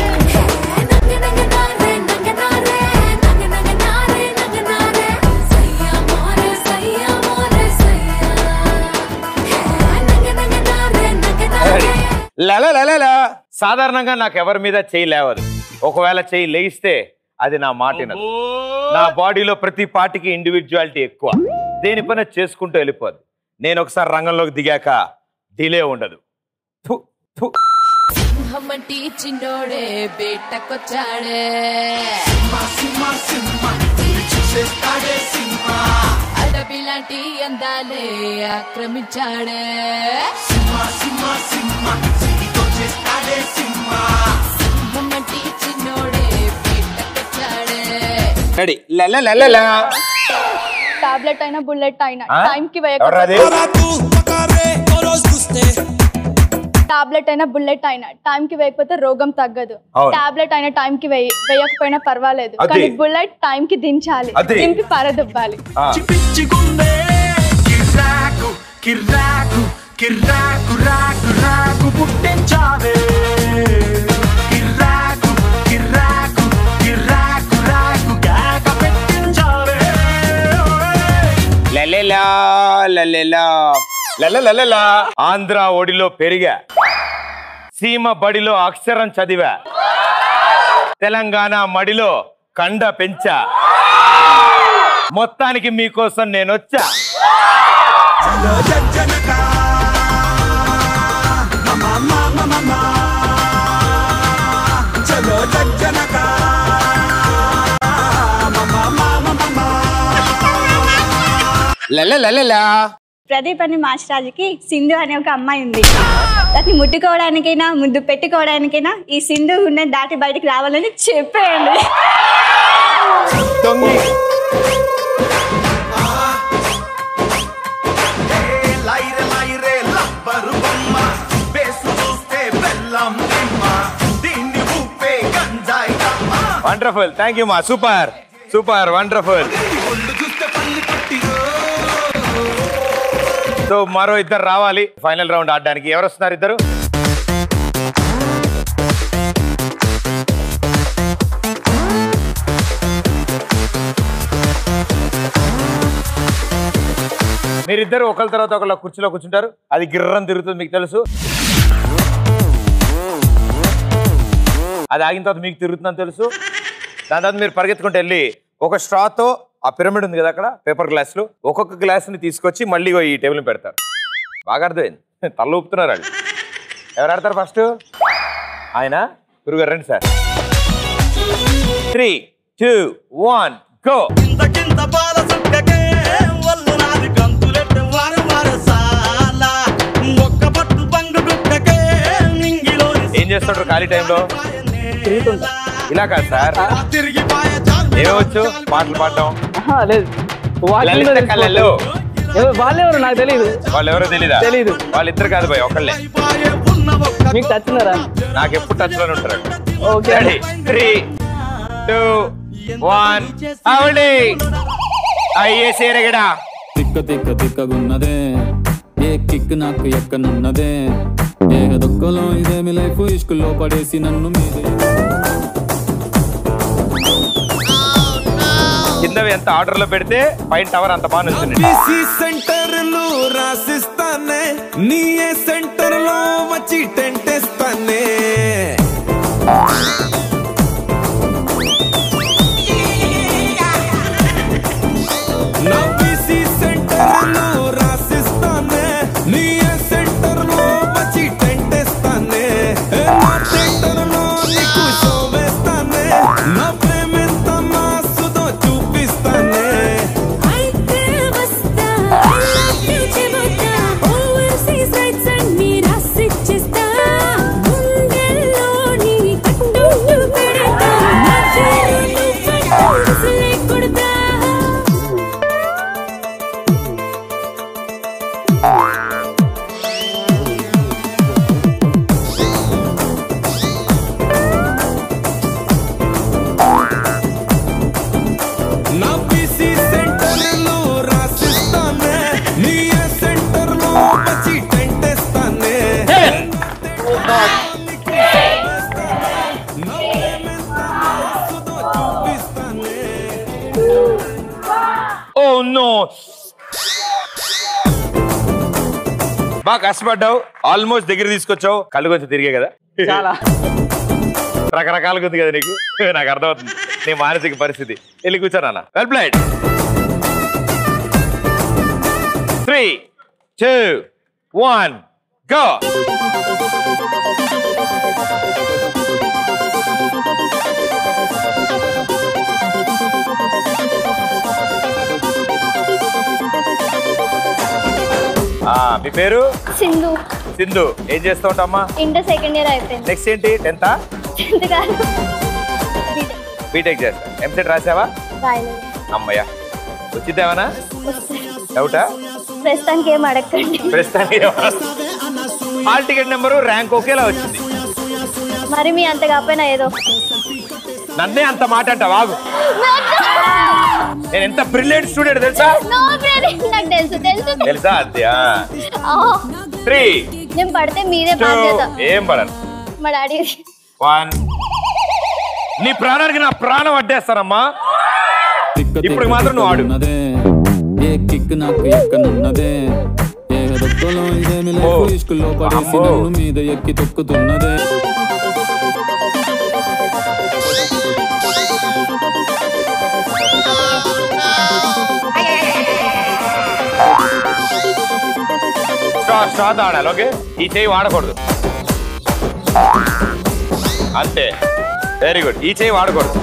లలలలలా. సాధారణంగా నాకు ఎవరి మీద చేయి లేవదు ఒకవేళ చేయి లేయిస్తే అది నా మాట వినదు. నా బాడీలో ప్రతి పార్టీకి ఇండివిజువాలిటీ ఎక్కువ దేని పని అది చేసుకుంటూ వెళ్ళిపోదు నేను ఒకసారి రంగంలోకి దిగాక డిలే ఉండదు ఫు, ఫు.
సింహమంటి చిన్నోడే బేటకొచ్చాడే అడవి లాంటి అందాలే ఆక్రమించాడే సింహమంటి చిన్నోడే బేటకొచ్చాడే
రెడీ లలలలలా.
టాబ్లెట్ అయినా బుల్లెట్ అయినా
ఆ?
టైం కి
ఎవర్రాది?
టాబ్లెట్ అయినా బుల్లెట్ అయినా టైం కి వేయకపోతే రోగం తగ్గదు
అవును.
టాబ్లెట్ అయినా టైం కి వేయ వేయకపోయినా పర్వాలేదు
అది.
కానీ బుల్లెట్ టైం కి దించాలి
అది.
దింపి పారదొబ్బాలి
ఆ.
పిచ్చిగుండే కిర్రాకు కిర్రాకు కిర్రాకు రాకు రాకు పుట్టించావే కిర్రాకు కిర్రాకు కిర్రాకు రాకు గాక పెట్టించావే
లలలా, లలలా, లలలలలా. ఆంధ్ర ఒడిలో పెరిగా సీమ బడిలో అక్షరం చదివా తెలంగాణ మడిలో కండ పెంచా మొత్తానికి మీకోసం నేను వచ్చా
చలో జజ్జనక
లలలలలా.
ప్రదీప్ అనే మాస్టరాజుకి సింధు అనే ఒక అమ్మాయి ఉంది దాన్ని ముట్టుకోవడానికైనా ముద్దు పెట్టుకోవడానికైనా ఈ సింధు ఉన్న దాటి బయటికి రావాలని చెప్పేయండి
దొంగి
లైరే లైరే లబ్బరు బొమ్మ బేసు చూస్తే బెల్లం నిమ్మ దీన్ని ఊపే గంజాయి కమ్మ
వండర్ఫుల్ థ్యాంక్ యూ మా సూపర్ సూపర్ వండర్ఫుల్
ఒళ్ళు చూస్తే పల్లి పట్టిరో
సో మరో ఇద్దరు రావాలి ఫైనల్ రౌండ్ ఆడడానికి ఎవరు వస్తున్నారు ఇద్దరు మీరిద్దరు ఒకరి తర్వాత ఒకళ్ళ కుర్చీలో కూర్చుంటారు అది గిర్రం తిరుగుతుంది మీకు తెలుసు అది ఆగిన తర్వాత మీకు తిరుగుతుందని తెలుసు దాని తర్వాత మీరు పరిగెత్తుకుంటూ వెళ్ళి ఒక స్ట్రాతో ఆ పిరమిడ్ ఉంది కదా అక్కడ పేపర్ గ్లాసులు ఒక్కొక్క గ్లాస్ని తీసుకొచ్చి మళ్ళీ ఇగో ఈ టేబుల్ పెడతారు బాగా అర్థమైంది తల్ల ఊపుతున్నారు వాళ్ళు ఎవరు ఆడతారు ఫస్ట్ ఆయన గురుగారు రండి sir three two one go
కింద బాల సుక్కకే వల్లు నాది గంతులెట్టు వార వార సాల ఒక్క పట్టు బంగు గుక్కకే నింగిలో
ఏం చేస్తుంటారు ఖాళీ టైంలో ఇలా కాదు సార్
తిరిగి పాయ
ఏమొచ్చు పాటలు పాడడం
లేదు
లలిత కళలు
వాళ్ళెవరు నాకు తెలియదు
వాళ్ళు ఎవరో తెలీదా
తెలీదు.
వాళ్ళిద్దరు కాదు భయ్ ఒకళ్ళే
మీకు టచ్ ఉన్నారా
నాకు ఎప్పుడు టచ్ లోనే ఉంటారు
okay
ready three two one అవుడి అయ్యే సేరగడా
తిక్క తిక్క తిక్కగున్నదే ఏ కిక్ నాకు ఎక్కనున్నదే ఏహ దొక్కలో ఇదేమి లైఫ్ ఇష్కుల్లో పడేసి నన్ను మీదే
కిందవి ఎంత ఆర్డర్ లో పెడితే పైన టవర్ అంత బాగా నచ్చింది
బీసీ సెంటర్ లో రాసిస్తానే నీ ఏ సెంటర్ లో వచ్చి టెంట్ వేస్తానే నా బీసీ సెంటర్ లో రాసిస్తానే నీ ఏ సెంటర్ లో వచ్చి టెంట్ వేస్తానే ఏ నా సెంటర్ లో నీకు షో వేస్తానే నా ప్రేమెంత మాసుదో చూపిస్తానే
అయితే వస్తా I love you చెబుతా Overseas rights అన్ని రాసిచ్చేస్తా గుండెల్లోని కట్టుడు పెడతా నా పేరు నువ్వంటూ విసిలే కొడతా
నా బీసీ సెంటర్ లో రాసిస్తానే నీ ఏ సెంటర్ లో వచ్చి టెంట్ వేస్తానే
ఓ నో బాగా కష్టపడ్డావు ఆల్మోస్ట్ దగ్గర తీసుకొచ్చావు కళ్ళు కొంచెం తిరిగే కదా
చాలా
రకరకాలుగా ఉంది కదా నీకు నాకు అర్థమవుతుంది నీ మానసిక పరిస్థితి వెళ్ళి కూర్చోనా well played three two one go మీ పేరు
సింధు
సింధు ఏం చేస్తూ ఉంటామ్మా
ఇంటర్ సెకండ్ ఇయర్ అయిపోయింది
నెక్స్ట్ ఏంటి టెన్తా
టెన్త్ కాదు
బీటెక్ చేస్తా ఎంసెట్ రాసావా
రాయలేదు
అమ్మయ్యా వచ్చిద్దామనా డౌటా
ప్రస్తుతానికి ఏం అడగండి
ప్రస్తుతానికి హాల్ టికెట్ నెంబరు ర్యాంక్ ఒకేలా వచ్చింది
మరి మీ అంత కాకపోయినా ఏదో
నన్నే అంత మాట అంట వాగు నేను ఎంత బ్రిలియంట్ స్టూడెంట్ తెలుసా
No, brother. నాకు తెలుసు తెలుసు
తెలుసా అదే
ఆ,
త్రీ
నేను పడితే మీరే
టూ
బాధ్యత
ఏం పడను
మా డాడీ
వన్ నీ ప్రాణానికి నా ప్రాణం అడ్డేస్తానమ్మా ఇప్పుడు మాత్రం నువ్వు ఆడు
ఉన్నదే ఏ కిక్ నాకు ఎక్కనున్నదే ఏహ దొక్కలో ఇదేమి లైఫ్ ఇష్కుల్లో పడేసి
అమ్మో.
నన్ను మీద ఎక్కి తొక్కుతున్నదే
స్టార్ట్ స్టార్ట్ ఆడాలి ఓకే ఈ చేయి వాడకూడదు అంతే వెరీ గుడ్ ఈ చేయి వాడకూడదు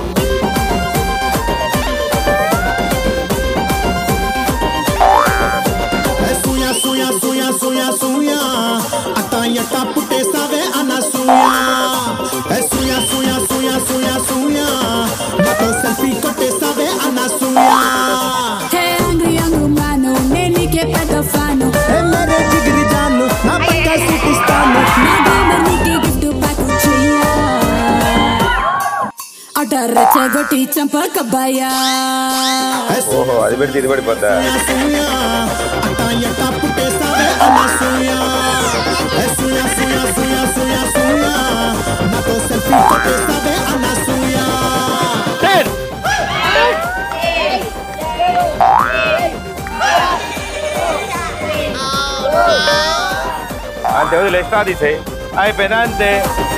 సూయా సూయా సూయా సూయా సూయా అట్ట ఎట్ట పుట్టేసావే అన్న సూయా ఏ సూయా సూయా సూయా సూయా సూయా నాతో సెల్ఫీ కొట్టేసావే అన్న సూయా
హే యంగ్ యంగ్ మాను నేను నీకే పెద్ద ఫ్యాను
ఏ మేరే జిగిరి జాను నా పక్క చూపిస్తాను
నా గ్లామర్ నీకే గిఫ్ట్ ప్యాక్ చెయ్యా అట రెచ్చగొట్టి చంపకబ్బాయా
ఓహో అది పెడితే ఇది పడిపోద్దా
సూయా అట్ట ఎట్ట పుట్టేసావే అన్న సూయా ఏ సూయా సూయా సూయా సూయా సూయా నాతో సెల్ఫీ కొట్టేసావే అన్న సూయా
అంతే వదిలే స్టార్ట్ తీసేయి అయిపోయింది అంతే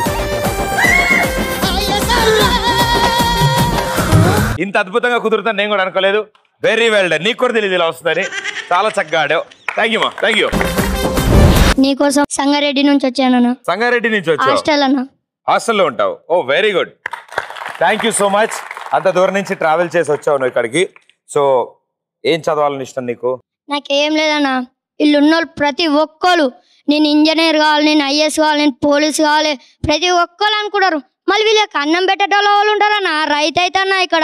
ఇంత అద్భుతంగా కుదురుతాను నేను కూడా అనుకోలేదు వెరీ వెల్ డన్ నీకు కూడా తెలియదు ఇలా వస్తుందని చాలా చక్కగా ఆడావు థ్యాంక్ యూ మా థ్యాంక్ యూ
నీకోసం సంగారెడ్డి నుంచి వచ్చాను
సంగారెడ్డి నుంచి వచ్చావు
హాస్టల్ అన్న
హాస్టల్లో ఉంటావు ఓ very good thank you so much అంత దూరం నుంచి ట్రావెల్ చేసి వచ్చావు నువ్వు ఇక్కడికి సో ఏం చదవాలని ఇష్టం నీకు
నాకేం లేదన్నా వీళ్ళు ఉన్నోళ్ళు ప్రతి ఒక్కరు నేను ఇంజనీర్ కావాలి నేను ఐఏఎస్ కావాలి నేను పోలీస్ కావాలి ప్రతి ఒక్కరు అనుకుంటారు మళ్ళీ వీళ్ళకి అన్నం పెట్టేటోళ్ళ వాళ్ళు ఉంటారన్నా రైతు అయితేనా ఇక్కడ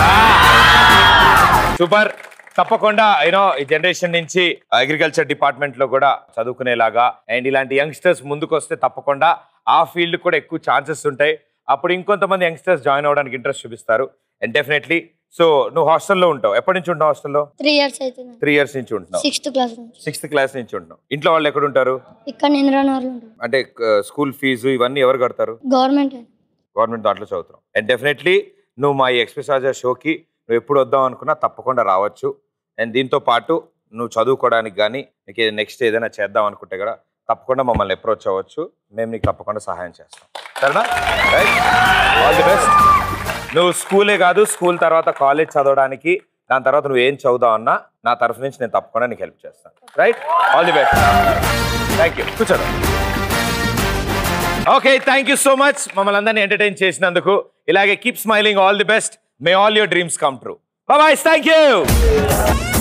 సూపర్ తప్పకుండా యూనో ఈ జనరేషన్ నుంచి అగ్రికల్చర్ డిపార్ట్మెంట్ లో కూడా చదువుకునేలాగా అండ్ ఇలాంటి యంగ్స్టర్స్ ముందుకు వస్తే తప్పకుండా ఆ ఫీల్డ్ కూడా ఎక్కువ ఛాన్సెస్ ఉంటాయి అప్పుడు ఇంకొంతమంది యంగ్స్టర్స్ జాయిన్ అవ్వడానికి ఇంట్రెస్ట్ చూపిస్తారు అండ్ డెఫినెట్లీ సో నువ్వు హాస్టల్లో ఉంటావు ఎప్పటి నుంచి ఉంటావు హాస్టల్లో
త్రీ ఇయర్స్ అవుతుంది
త్రీ ఇయర్స్ నుంచి ఉంటున్నావు
సిక్స్త్ క్లాస్ నుంచి
సిక్స్త్ క్లాస్ నుంచి ఉంటున్నావు ఇంట్లో వాళ్ళు ఎక్కడ ఉంటారు
ఇక్కడ ఇంద్రానగర్లో ఉంటుంది
అంటే స్కూల్ ఫీజు ఇవన్నీ ఎవరు కడతారు
గవర్నమెంట్
గవర్నమెంట్ దాంట్లో చదువుతున్నాం అండ్ డెఫినెట్లీ నువ్వు మా ఈ ఎక్స్ప్రెస్ రాజా షోకి నువ్వు ఎప్పుడు వద్దాం అనుకున్నా తప్పకుండా రావచ్చు అండ్ దీంతో పాటు నువ్వు చదువుకోవడానికి కానీ నీకు నెక్స్ట్ ఏదైనా చేద్దాం అనుకుంటే కూడా తప్పకుండా మమ్మల్ని అప్రోచ్ అవ్వచ్చు మేము నీకు తప్పకుండా సహాయం చేస్తాం సరేనా రైట్ ఆల్ ది బెస్ట్ నువ్వు స్కూలే కాదు స్కూల్ తర్వాత కాలేజ్ చదవడానికి దాని తర్వాత నువ్వు ఏం చదువుదాం అన్నా నా తరఫు నుంచి నేను తప్పకుండా నీకు హెల్ప్ చేస్తాను right all the best thank you కూర్చోండి okay thank you so much మమ్మల్ని అందరినీ ఎంటర్టైన్ చేసినందుకు ఇలాగే keep smiling all the best may all your dreams come true boy thank you